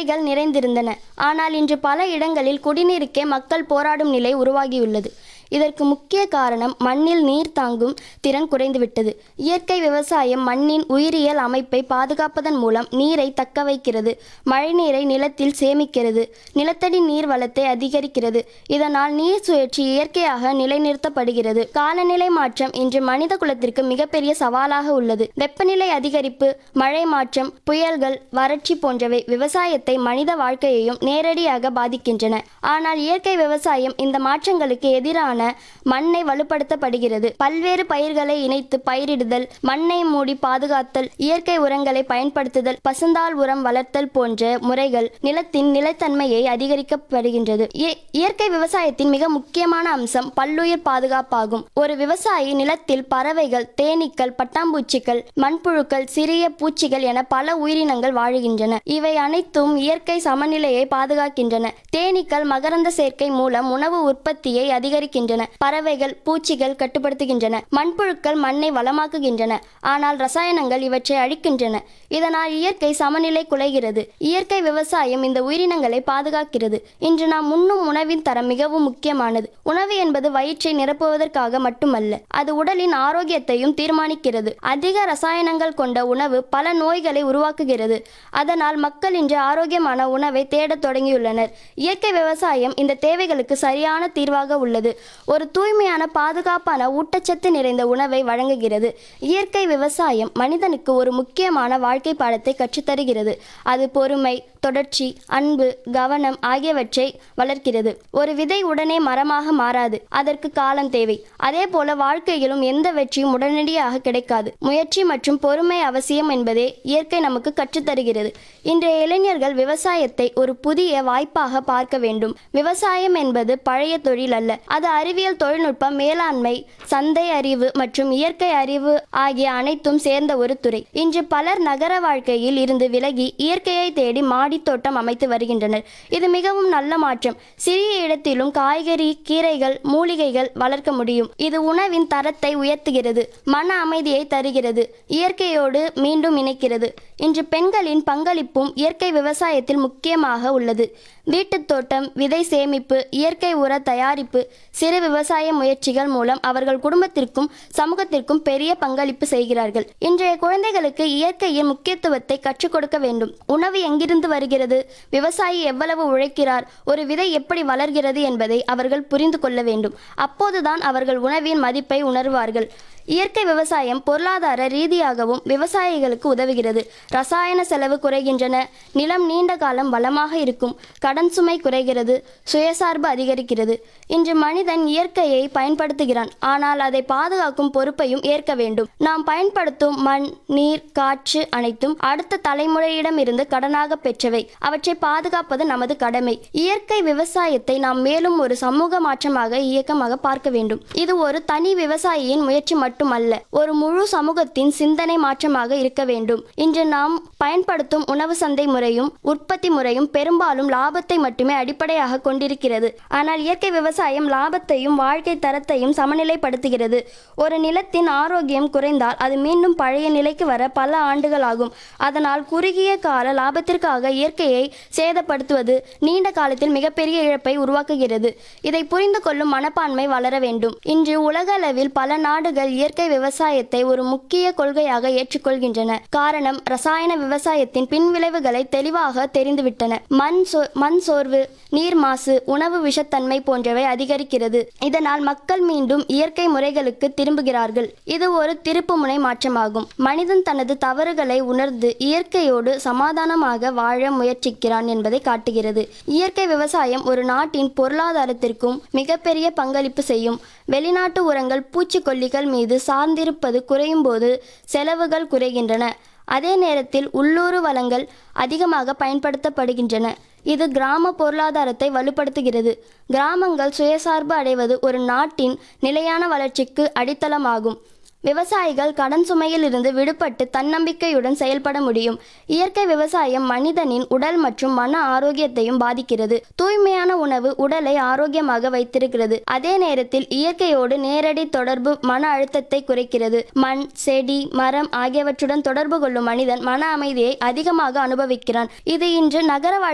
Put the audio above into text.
குகைகள் நிறைந்திருந்தன ஆனால் இன்று பல இடங்களில் குடிநீருக்கே மக்கள் போராடும் நிலை உருவாகியுள்ளது இதற்கு முக்கிய காரணம் மண்ணில் நீர் தாங்கும் திறன் குறைந்துவிட்டது இயற்கை விவசாயம் மண்ணின் உயிரியல் அமைப்பை பாதுகாப்பதன் மூலம் நீரை தக்க வைக்கிறது மழைநீரை நிலத்தில் சேமிக்கிறது நிலத்தடி நீர் வளத்தை அதிகரிக்கிறது இதனால் நீர் சுழற்சி இயற்கையாக நிலைநிறுத்தப்படுகிறது காலநிலை மாற்றம் இன்று மனித குலத்திற்கு மிகப்பெரிய சவாலாக உள்ளது வெப்பநிலை அதிகரிப்பு மழை மாற்றம் புயல்கள் வறட்சி போன்றவை விவசாயத்தை மனித வாழ்க்கையையும் நேரடியாக பாதிக்கின்றன ஆனால் இயற்கை விவசாயம் இந்த மாற்றங்களுக்கு எதிரான மண்ணை வலுப்படுத்தப்படுகிறது பல்வேறு பயிர்களை இணைத்து பயிரிடுதல் மண்ணை மூடி பாதுகாத்தல் இயற்கை உரங்களை பயன்படுத்துதல் பசுந்தாள் உரம் வளர்த்தல் போன்ற முறைகள் நிலத்தின் நிலைத்தன்மையை அதிகரிக்கப்படுகின்றது இய- இயற்கை விவசாயத்தின் மிக முக்கியமான அம்சம் பல்லுயிர் பாதுகாப்பாகும் ஒரு விவசாயி நிலத்தில் பறவைகள் தேனீக்கள் பட்டாம்பூச்சிகள் மண்புழுக்கள் சிறிய பூச்சிகள் என பல உயிரினங்கள் வாழுகின்றன இவை அனைத்தும் இயற்கை சமநிலையை பாதுகாக்கின்றன தேனீக்கள் மகரந்த சேர்க்கை மூலம் உணவு உற்பத்தியை அதிகரிக்கின்றன பறவைகள் பூச்சிகள் கட்டுப்படுத்துகின்றன மண்புழுக்கள் மண்ணை வளமாக்குகின்றன ஆனால் ரசாயனங்கள் இவற்றை அழிக்கின்றன இதனால் இயற்கை சமநிலை குலைகிறது இயற்கை விவசாயம் இந்த உயிரினங்களை பாதுகாக்கிறது இன்று நாம் உண்ணும் உணவின் தரம் மிகவும் முக்கியமானது உணவு என்பது வயிற்றை நிரப்புவதற்காக மட்டுமல்ல அது உடலின் ஆரோக்கியத்தையும் தீர்மானிக்கிறது அதிக ரசாயனங்கள் கொண்ட உணவு பல நோய்களை உருவாக்குகிறது அதனால் மக்கள் இன்று ஆரோக்கியமான உணவை தேடத் தொடங்கியுள்ளனர் இயற்கை விவசாயம் இந்த தேவைகளுக்கு சரியான தீர்வாக உள்ளது ஒரு தூய்மையான பாதுகாப்பான ஊட்டச்சத்து நிறைந்த உணவை வழங்குகிறது இயற்கை விவசாயம் மனிதனுக்கு ஒரு முக்கியமான வாழ்க்கை பாடத்தை கற்றுத்தருகிறது அது பொறுமை தொடர்ச்சி அன்பு கவனம் ஆகியவற்றை வளர்க்கிறது ஒரு விதை உடனே மரமாக மாறாது அதற்கு காலம் தேவை அதே போல வாழ்க்கையிலும் எந்த வெற்றியும் உடனடியாக கிடைக்காது முயற்சி மற்றும் பொறுமை அவசியம் என்பதே இயற்கை நமக்கு கற்றுத்தருகிறது இன்றைய இளைஞர்கள் விவசாயத்தை ஒரு புதிய வாய்ப்பாக பார்க்க வேண்டும் விவசாயம் என்பது பழைய தொழில் அல்ல அது அறிவியல் தொழில்நுட்பம் மேலாண்மை சந்தை அறிவு மற்றும் இயற்கை அறிவு ஆகிய அனைத்தும் சேர்ந்த ஒரு துறை இன்று பலர் நகர வாழ்க்கையில் இருந்து விலகி இயற்கையை தேடி மாடித் தோட்டம் அமைத்து வருகின்றனர் இது மிகவும் நல்ல மாற்றம் சிறிய இடத்திலும் காய்கறி கீரைகள் மூலிகைகள் வளர்க்க முடியும் இது உணவின் தரத்தை உயர்த்துகிறது மன அமைதியை தருகிறது இயற்கையோடு மீண்டும் இணைக்கிறது இன்று பெண்களின் பங்களிப்பும் இயற்கை விவசாயத்தில் முக்கியமாக உள்ளது வீட்டுத் தோட்டம் விதை சேமிப்பு இயற்கை உர தயாரிப்பு சிறு விவசாய முயற்சிகள் மூலம் அவர்கள் குடும்பத்திற்கும் சமூகத்திற்கும் பெரிய பங்களிப்பு செய்கிறார்கள் இன்றைய குழந்தைகளுக்கு இயற்கையின் முக்கியத்துவத்தை கற்றுக் கொடுக்க வேண்டும் உணவு எங்கிருந்து வருகிறது விவசாயி எவ்வளவு உழைக்கிறார் ஒரு விதை எப்படி வளர்கிறது என்பதை அவர்கள் புரிந்து கொள்ள வேண்டும் அப்போதுதான் அவர்கள் உணவின் மதிப்பை உணர்வார்கள் இயற்கை விவசாயம் பொருளாதார ரீதியாகவும் விவசாயிகளுக்கு உதவுகிறது ரசாயன செலவு குறைகின்றன நிலம் நீண்ட காலம் வளமாக இருக்கும் கடன் சுமை குறைகிறது சுயசார்பு அதிகரிக்கிறது இன்று மனிதன் இயற்கையை பயன்படுத்துகிறான் ஆனால் அதை பாதுகாக்கும் பொறுப்பையும் ஏற்க வேண்டும் நாம் பயன்படுத்தும் மண் நீர் காற்று அனைத்தும் அடுத்த தலைமுறையிடம் இருந்து கடனாக பெற்றவை அவற்றை பாதுகாப்பது நமது கடமை இயற்கை விவசாயத்தை நாம் மேலும் ஒரு சமூக மாற்றமாக இயக்கமாக பார்க்க வேண்டும் இது ஒரு தனி விவசாயியின் முயற்சி மட்டுமல்ல ஒரு முழு சமூகத்தின் சிந்தனை மாற்றமாக இருக்க வேண்டும் இன்று நாம் பயன்படுத்தும் உணவு சந்தை முறையும் உற்பத்தி முறையும் பெரும்பாலும் லாபத்தை மட்டுமே அடிப்படையாக கொண்டிருக்கிறது ஆனால் இயற்கை விவசாயம் லாபத்தையும் வாழ்க்கை தரத்தையும் சமநிலைப்படுத்துகிறது ஒரு நிலத்தின் ஆரோக்கியம் குறைந்தால் அது மீண்டும் பழைய நிலைக்கு வர பல ஆண்டுகள் ஆகும் அதனால் குறுகிய கால லாபத்திற்காக இயற்கையை சேதப்படுத்துவது நீண்ட காலத்தில் மிகப்பெரிய இழப்பை உருவாக்குகிறது இதை புரிந்து கொள்ளும் மனப்பான்மை வளர வேண்டும் இன்று உலக அளவில் பல நாடுகள் இயற்கை விவசாயத்தை ஒரு முக்கிய கொள்கையாக ஏற்றுக்கொள்கின்றன காரணம் ரசாயன விவசாயத்தின் பின்விளைவுகளை தெளிவாக தெரிந்துவிட்டன மண் சோ மண் சோர்வு நீர் மாசு உணவு விஷத்தன்மை போன்றவை அதிகரிக்கிறது இதனால் மக்கள் மீண்டும் இயற்கை முறைகளுக்கு திரும்புகிறார்கள் இது ஒரு திருப்புமுனை மாற்றமாகும் மனிதன் தனது தவறுகளை உணர்ந்து இயற்கையோடு சமாதானமாக வாழ முயற்சிக்கிறான் என்பதை காட்டுகிறது இயற்கை விவசாயம் ஒரு நாட்டின் பொருளாதாரத்திற்கும் மிகப்பெரிய பங்களிப்பு செய்யும் வெளிநாட்டு உரங்கள் பூச்சிக்கொல்லிகள் மீது சார்ந்திருப்பது குறையும் போது செலவுகள் குறைகின்றன அதே நேரத்தில் உள்ளூர் வளங்கள் அதிகமாக பயன்படுத்தப்படுகின்றன இது கிராம பொருளாதாரத்தை வலுப்படுத்துகிறது கிராமங்கள் சுயசார்பு அடைவது ஒரு நாட்டின் நிலையான வளர்ச்சிக்கு அடித்தளமாகும் விவசாயிகள் கடன் சுமையில் இருந்து விடுபட்டு தன்னம்பிக்கையுடன் செயல்பட முடியும் இயற்கை விவசாயம் மனிதனின் உடல் மற்றும் மன ஆரோக்கியத்தையும் பாதிக்கிறது தூய்மையான உணவு உடலை ஆரோக்கியமாக வைத்திருக்கிறது அதே நேரத்தில் இயற்கையோடு நேரடி தொடர்பு மன அழுத்தத்தை குறைக்கிறது மண் செடி மரம் ஆகியவற்றுடன் தொடர்பு கொள்ளும் மனிதன் மன அமைதியை அதிகமாக அனுபவிக்கிறான் இது இன்று நகர வாழ்